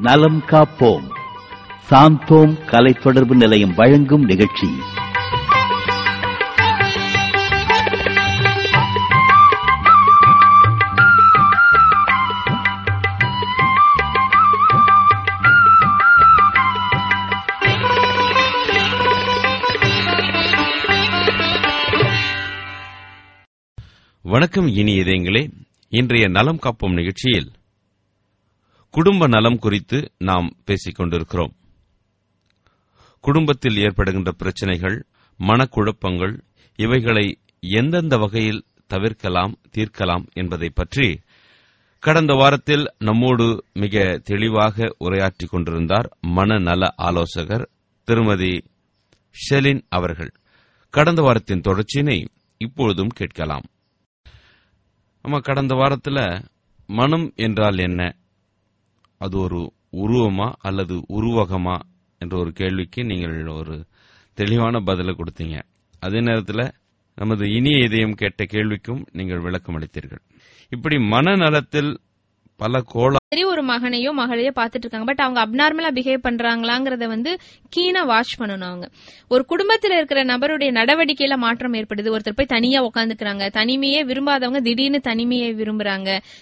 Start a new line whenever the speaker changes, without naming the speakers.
நலம் காப்போம் சாந்தோம் கலை தொடர்பு நிலையம் வழங்கும் நிகழ்ச்சி
வணக்கம் இனி இதயங்களே இன்றைய நலம் காப்போம் நிகழ்ச்சியில் குடும்ப நலம் குறித்து நாம் பேசிக் கொண்டிருக்கிறோம் குடும்பத்தில் ஏற்படுகின்ற பிரச்சனைகள் மனக்குழப்பங்கள் இவைகளை எந்தெந்த வகையில் தவிர்க்கலாம் தீர்க்கலாம் என்பதை பற்றி கடந்த வாரத்தில் நம்மோடு மிக தெளிவாக உரையாற்றிக் கொண்டிருந்தார் மனநல ஆலோசகர் திருமதி ஷெலின் அவர்கள் கடந்த வாரத்தின் தொடர்ச்சியினை இப்பொழுதும் கேட்கலாம் நம்ம கடந்த வாரத்தில் மனம் என்றால் என்ன அது ஒரு உருவமா அல்லது உருவகமா என்ற ஒரு கேள்விக்கு நீங்கள் ஒரு தெளிவான பதிலை கொடுத்தீங்க அதே நேரத்தில் நமது இனிய இதயம் கேட்ட கேள்விக்கும் நீங்கள் விளக்கம் அளித்தீர்கள் இப்படி மனநலத்தில் பல கோள
சரி ஒரு மகனையோ மகளையோ பாத்துட்டு இருக்காங்க பட் அவங்க அப்நார்மலா பிஹேவ் பண்றாங்களாங்கறத வந்து கீனா வாட்ச் பண்ணணும் அவங்க ஒரு குடும்பத்துல இருக்கிற நபருடைய நடவடிக்கையில மாற்றம் ஏற்படுது ஒருத்தர் போய் தனியா உட்காந்துக்கிறாங்க தனிமையே விரும்பாதவங்க திடீர்னு தனிமையை விரும்புறாங்க